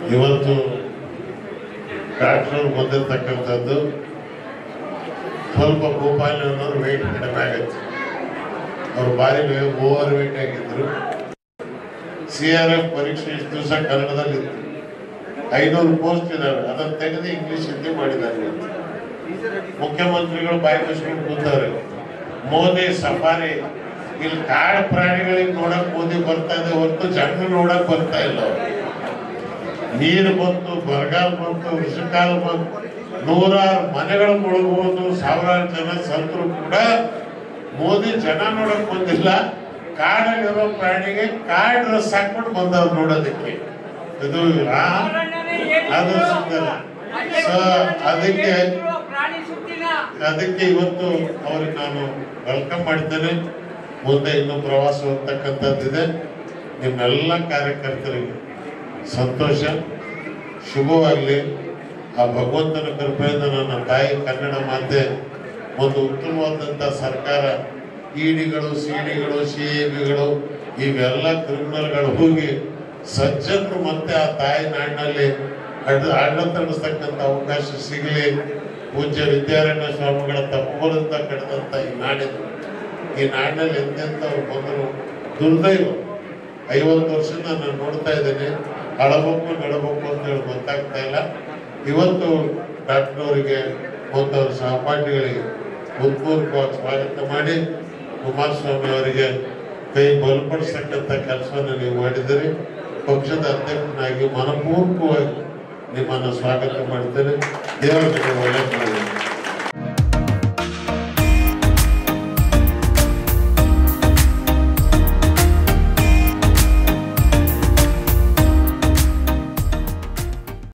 ಇವತ್ತು ಡಾಕ್ಟರ್ ಬಂದಿರತಕ್ಕಂಥದ್ದು ಸ್ವಲ್ಪ ಗೋಪಾಲ್ ಅನ್ನೋರು ವೆಯ್ಟ್ ಕಡಿಮೆ ಆಗತ್ತೆ ಅವ್ರು ಭಾರಿ ಓವರ್ ವೆಯ್ಟ್ ಆಗಿದ್ರು ಸಿ ಆರ್ ಎಫ್ ಪರೀಕ್ಷೆ ಇಷ್ಟು ದಿವಸ ಕನ್ನಡದಲ್ಲಿ ಇತ್ತು ಐನೂರು ಪೋಸ್ಟ್ ಇದಾವೆ ಅದನ್ನ ತೆಗೆದು ಇಂಗ್ಲಿಷ್ ಹಿಂದಿ ಮಾಡಿದ್ದಾರೆ ಇವತ್ತು. ಮುಖ್ಯಮಂತ್ರಿಗಳು ಬಾಯಿ ಮುಚ್ಕೊಂಡು ಕೂತವ್ರೆ ಮೋದಿ ಸಫಾರಿ ಇಲ್ಲಿ ಕಾಡು ಪ್ರಾಣಿಗಳಿಗೆ ನೋಡಕ್ ಮೋದಿ ಬರ್ತಾ ಇದೆ ಹೊರತು ಜನರು ನೋಡಕ್ ಬರ್ತಾ ಇಲ್ಲ ಅವ್ರು. ನೀರು ಬಂತು ಬರಗಾಲ ಬಂತು ವಿಷಕಾಲ ಬಂತು ನೂರಾರು ಮನೆಗಳು ಮುಳುಗಬಹುದು ಸಾವಿರಾರು ಜನ ಸತ್ತರು ಕೂಡ ಮೋದಿ ಜನ ನೋಡಕ್ ಬಂದಿಲ್ಲ ಕಾಡಲ್ಲಿರೋ ಪ್ರಾಣಿಗೆ ಕಾಡ್ ರಸ್ ಹಾಕ್ಬಿಟ್ಟು ಬಂದವ್ರು ನೋಡೋದಕ್ಕೆ ಇದು ಆ, ಅದು ಸಿಗ್ತಲ್ಲ ಸೊ ಅದಕ್ಕೆ ಪ್ರಾಣಿ ಸುತ್ತಿನ ಅದಕ್ಕೆ ಇವತ್ತು ಅವ್ರಿಗೆ ನಾನು ವೆಲ್ಕಮ್ ಮಾಡ್ತೇನೆ ಮುಂದೆ ಇನ್ನೂ ಪ್ರವಾಸ ಹೋಗ್ತಕ್ಕಂಥದ್ದಿದೆ ನಿಮ್ಮೆಲ್ಲ ಕಾರ್ಯಕರ್ತರಿಗೆ ಸಂತೋಷ ಶುಭವಾಗಲಿ ಆ ಭಗವಂತನ ಕೃಪೆಯಿಂದ ನನ್ನ ತಾಯಿ ಕನ್ನಡ ಮಾತೆ ಒಂದು ಉತ್ತಮವಾದಂಥ ಸರ್ಕಾರ ಇಡಿಗಳು ಸಿಡಿಗಳು ಸಿ ಬಿಗಳು ಇವೆಲ್ಲ ಕ್ರಿಮಿನಲ್ಗಳು ಹೋಗಿ ಸಜ್ಜನರು ಮತ್ತೆ ಆ ತಾಯಿ ನಾಡಿನಲ್ಲಿ ಅಡ್ಡ ಆಡಳಿತ ನಡೆಸ್ತಕ್ಕಂಥ ಅವಕಾಶ ಸಿಗಲಿ ಪೂಜ್ಯ ವಿದ್ಯಾರಣ್ಯ ಸ್ವಾಮಿಗಳ ತಪ್ಪುಗಳಿಂದ ಕಳೆದಂಥ ಈ ನಾಡಿನ ಈ ನಾಡಿನಲ್ಲಿ ಎಂತೆಂಥವ್ರು ಬಂದರು ದುರ್ದೈವ ಐವತ್ತು ವರ್ಷದಿಂದ ನಾನು ನೋಡ್ತಾ ಇದ್ದೇನೆ ಅಳಬೇಕು ನಡಬೇಕು ಅಂತ ಹೇಳಿ ಗೊತ್ತಾಗ್ತಾ ಇಲ್ಲ ಇವತ್ತು ಡಾಕ್ಟರ್ ಅವರಿಗೆ ಮತ್ತು ಅವ್ರ ಸಹಪಾಠಿಗಳಿಗೆ ಹೃತ್ಪೂರ್ವಕವಾಗಿ ಸ್ವಾಗತ ಮಾಡಿ ಕುಮಾರಸ್ವಾಮಿ ಅವರಿಗೆ ಕೈ ಬಲಪಡಿಸ್ತಕ್ಕಂಥ ಕೆಲಸವನ್ನು ನೀವು ಮಾಡಿದ್ದೀರಿ ಪಕ್ಷದ ಅಧ್ಯಕ್ಷನಾಗಿ ಮನಪೂರ್ವಕವಾಗಿ ನಿಮ್ಮನ್ನು ಸ್ವಾಗತ ಮಾಡ್ತೇನೆ ದೇವರ ಒಳ್ಳೆ